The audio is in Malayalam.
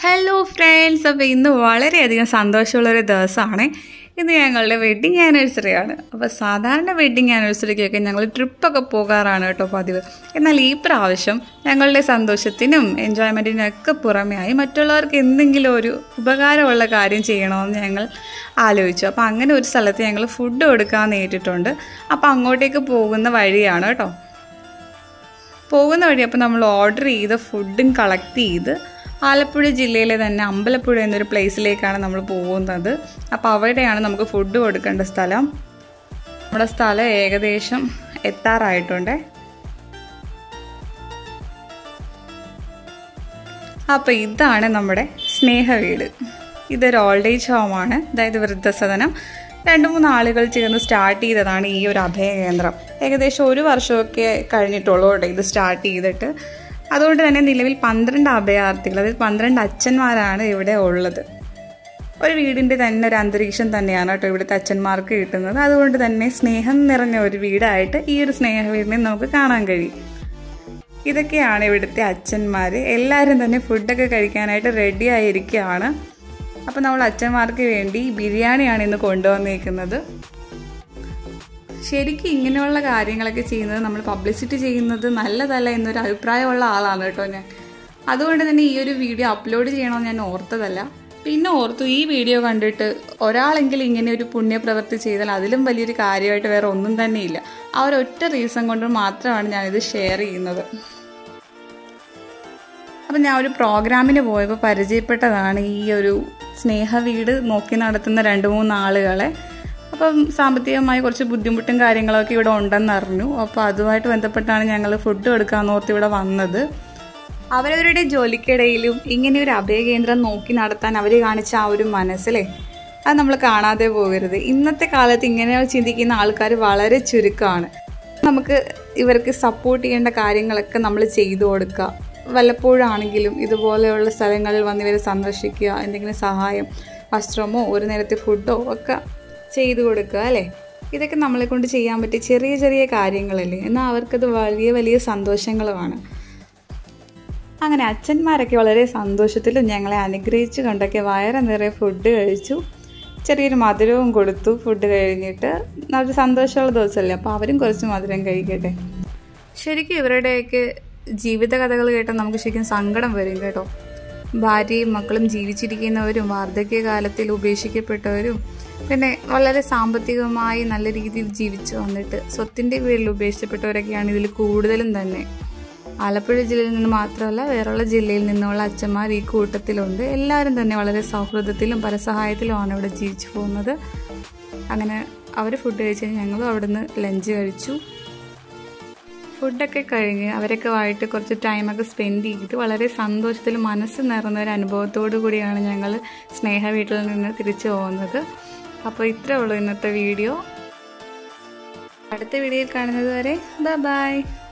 ഹലോ ഫ്രണ്ട്സ് അപ്പോൾ ഇന്ന് വളരെയധികം സന്തോഷമുള്ളൊരു ദിവസമാണ് ഇന്ന് ഞങ്ങളുടെ വെഡ്ഡിങ് ആനിവേഴ്സറി ആണ് അപ്പോൾ സാധാരണ വെഡ്ഡിങ് ആനിവേഴ്സറിക്കൊക്കെ ഞങ്ങൾ ട്രിപ്പൊക്കെ പോകാറാണ് കേട്ടോ പതിവ് എന്നാൽ ഈ പ്രാവശ്യം ഞങ്ങളുടെ സന്തോഷത്തിനും എൻജോയ്മെൻറ്റിനും ഒക്കെ പുറമെയായി മറ്റുള്ളവർക്ക് എന്തെങ്കിലും ഒരു ഉപകാരമുള്ള കാര്യം ചെയ്യണമെന്ന് ഞങ്ങൾ ആലോചിച്ചു അപ്പോൾ അങ്ങനെ ഒരു സ്ഥലത്ത് ഞങ്ങൾ ഫുഡ് കൊടുക്കാൻ നേരിട്ടിട്ടുണ്ട് അപ്പോൾ അങ്ങോട്ടേക്ക് പോകുന്ന വഴിയാണ് കേട്ടോ പോകുന്ന വഴി അപ്പോൾ നമ്മൾ ഓർഡർ ചെയ്ത ഫുഡും കളക്ട് ചെയ്ത് ആലപ്പുഴ ജില്ലയിലെ തന്നെ അമ്പലപ്പുഴ എന്നൊരു പ്ലേസിലേക്കാണ് നമ്മൾ പോകുന്നത് അപ്പോൾ അവിടെയാണ് നമുക്ക് ഫുഡ് കൊടുക്കേണ്ട സ്ഥലം നമ്മുടെ സ്ഥലം ഏകദേശം എത്താറായിട്ടുണ്ട് അപ്പോൾ ഇതാണ് നമ്മുടെ സ്നേഹ വീട് ഇതൊരു ഓൾഡ് ഏജ് ഹോമാണ് അതായത് വൃദ്ധസദനം രണ്ട് മൂന്ന് ആളുകൾ ചേർന്ന് സ്റ്റാർട്ട് ചെയ്തതാണ് ഈ ഒരു അഭയ കേന്ദ്രം ഏകദേശം ഒരു വർഷമൊക്കെ കഴിഞ്ഞിട്ടുള്ളൂ കേട്ടോ ഇത് സ്റ്റാർട്ട് ചെയ്തിട്ട് അതുകൊണ്ട് തന്നെ നിലവിൽ പന്ത്രണ്ട് അഭയാർത്ഥികൾ അതായത് പന്ത്രണ്ട് അച്ഛന്മാരാണ് ഇവിടെ ഉള്ളത് ഒരു വീടിൻ്റെ തന്നെ ഒരു അന്തരീക്ഷം തന്നെയാണ് കേട്ടോ ഇവിടുത്തെ അച്ഛന്മാർക്ക് കിട്ടുന്നത് അതുകൊണ്ട് തന്നെ സ്നേഹം നിറഞ്ഞ ഒരു വീടായിട്ട് ഈ ഒരു സ്നേഹ വീടിനെ നമുക്ക് കാണാൻ കഴിയും ഇതൊക്കെയാണ് ഇവിടുത്തെ അച്ഛന്മാർ എല്ലാവരും തന്നെ ഫുഡൊക്കെ കഴിക്കാനായിട്ട് റെഡി ആയിരിക്കുകയാണ് അപ്പോൾ നമ്മൾ അച്ഛന്മാർക്ക് വേണ്ടി ബിരിയാണിയാണ് ഇന്ന് കൊണ്ടുവന്നിരിക്കുന്നത് ശരിക്കും ഇങ്ങനെയുള്ള കാര്യങ്ങളൊക്കെ ചെയ്യുന്നത് നമ്മൾ പബ്ലിസിറ്റി ചെയ്യുന്നത് നല്ലതല്ല എന്നൊരു അഭിപ്രായമുള്ള ആളാണ് കേട്ടോ ഞാൻ അതുകൊണ്ട് തന്നെ ഈ ഒരു വീഡിയോ അപ്ലോഡ് ചെയ്യണമെന്ന് ഞാൻ ഓർത്തതല്ല പിന്നെ ഓർത്തു ഈ വീഡിയോ കണ്ടിട്ട് ഒരാളെങ്കിലും ഇങ്ങനെ ഒരു പുണ്യപ്രവൃത്തി ചെയ്താൽ അതിലും വലിയൊരു കാര്യമായിട്ട് വേറെ ഒന്നും തന്നെ ഇല്ല ആ ഒരൊറ്റ റീസൺ കൊണ്ട് മാത്രമാണ് ഞാനിത് ഷെയർ ചെയ്യുന്നത് അപ്പം ഞാൻ ഒരു പ്രോഗ്രാമിന് പോയപ്പോൾ പരിചയപ്പെട്ടതാണ് ഈ ഒരു സ്നേഹ വീട് നോക്കി നടത്തുന്ന രണ്ട് മൂന്ന് ആളുകളെ അപ്പം സാമ്പത്തികമായി കുറച്ച് ബുദ്ധിമുട്ടും കാര്യങ്ങളൊക്കെ ഇവിടെ ഉണ്ടെന്ന് അറിഞ്ഞു അപ്പോൾ അതുമായിട്ട് ബന്ധപ്പെട്ടാണ് ഞങ്ങൾ ഫുഡ് എടുക്കാമെന്ന് ഓർത്ത് ഇവിടെ വന്നത് അവരവരുടെ ജോലിക്കിടയിലും ഇങ്ങനെ ഒരു അഭയകേന്ദ്രം നോക്കി നടത്താൻ അവർ കാണിച്ച ആ ഒരു മനസ്സിലെ അത് നമ്മൾ കാണാതെ പോകരുത് ഇന്നത്തെ കാലത്ത് ഇങ്ങനെ ചിന്തിക്കുന്ന ആൾക്കാർ വളരെ ചുരുക്കമാണ് നമുക്ക് ഇവർക്ക് സപ്പോർട്ട് ചെയ്യേണ്ട കാര്യങ്ങളൊക്കെ നമ്മൾ ചെയ്തു കൊടുക്കുക വല്ലപ്പോഴാണെങ്കിലും ഇതുപോലെയുള്ള സ്ഥലങ്ങളിൽ വന്ന് ഇവരെ സന്ദർശിക്കുക എന്തെങ്കിലും സഹായം വസ്ത്രമോ ഒരു നേരത്തെ ഫുഡോ ഒക്കെ ചെയ്തു കൊടുക്കുക അല്ലേ ഇതൊക്കെ നമ്മളെ കൊണ്ട് ചെയ്യാൻ പറ്റിയ ചെറിയ ചെറിയ കാര്യങ്ങളല്ലേ എന്നാൽ അവർക്കത് വലിയ വലിയ സന്തോഷങ്ങളുമാണ് അങ്ങനെ അച്ഛന്മാരൊക്കെ വളരെ സന്തോഷത്തിലും ഞങ്ങളെ അനുഗ്രഹിച്ചു കൊണ്ടൊക്കെ വയറ് നിറയെ ഫുഡ് കഴിച്ചു ചെറിയൊരു മധുരവും കൊടുത്തു ഫുഡ് കഴിഞ്ഞിട്ട് ഒരു സന്തോഷമുള്ള ദിവസമല്ലേ അപ്പോൾ അവരും കുറച്ച് മധുരം കഴിക്കട്ടെ ശരിക്കും ഇവരുടെയൊക്കെ ജീവിത കഥകൾ കേട്ടാൽ നമുക്ക് ശരിക്കും സങ്കടം വരും കേട്ടോ ഭാര്യയും മക്കളും ജീവിച്ചിരിക്കുന്നവരും വാർദ്ധക്യകാലത്തിൽ ഉപേക്ഷിക്കപ്പെട്ടവരും പിന്നെ വളരെ സാമ്പത്തികമായി നല്ല രീതിയിൽ ജീവിച്ചു വന്നിട്ട് സ്വത്തിൻ്റെ പേരിൽ ഉപേക്ഷിക്കപ്പെട്ടവരൊക്കെയാണ് ഇതിൽ കൂടുതലും തന്നെ ആലപ്പുഴ ജില്ലയിൽ നിന്ന് മാത്രമല്ല വേറെയുള്ള ജില്ലയിൽ നിന്നുള്ള അച്ഛന്മാർ ഈ കൂട്ടത്തിലുണ്ട് എല്ലാവരും തന്നെ വളരെ സൗഹൃദത്തിലും പരസഹായത്തിലുമാണ് ഇവിടെ ജീവിച്ചു പോകുന്നത് അങ്ങനെ അവർ ഫുഡ് കഴിച്ച് ഞങ്ങളും അവിടുന്ന് ലഞ്ച് കഴിച്ചു ഫുഡൊക്കെ കഴിഞ്ഞ് അവരൊക്കെ ആയിട്ട് കുറച്ച് ടൈമൊക്കെ സ്പെൻഡ് ചെയ്ത് വളരെ സന്തോഷത്തിൽ മനസ്സ് നിറഞ്ഞ ഒരു അനുഭവത്തോടു കൂടിയാണ് ഞങ്ങൾ സ്നേഹ വീട്ടിൽ നിന്ന് തിരിച്ചു പോകുന്നത് അപ്പോൾ ഇത്രേ ഉള്ളൂ ഇന്നത്തെ വീഡിയോ അടുത്ത വീഡിയോയിൽ കാണുന്നത് വരെ ബൈ ബൈ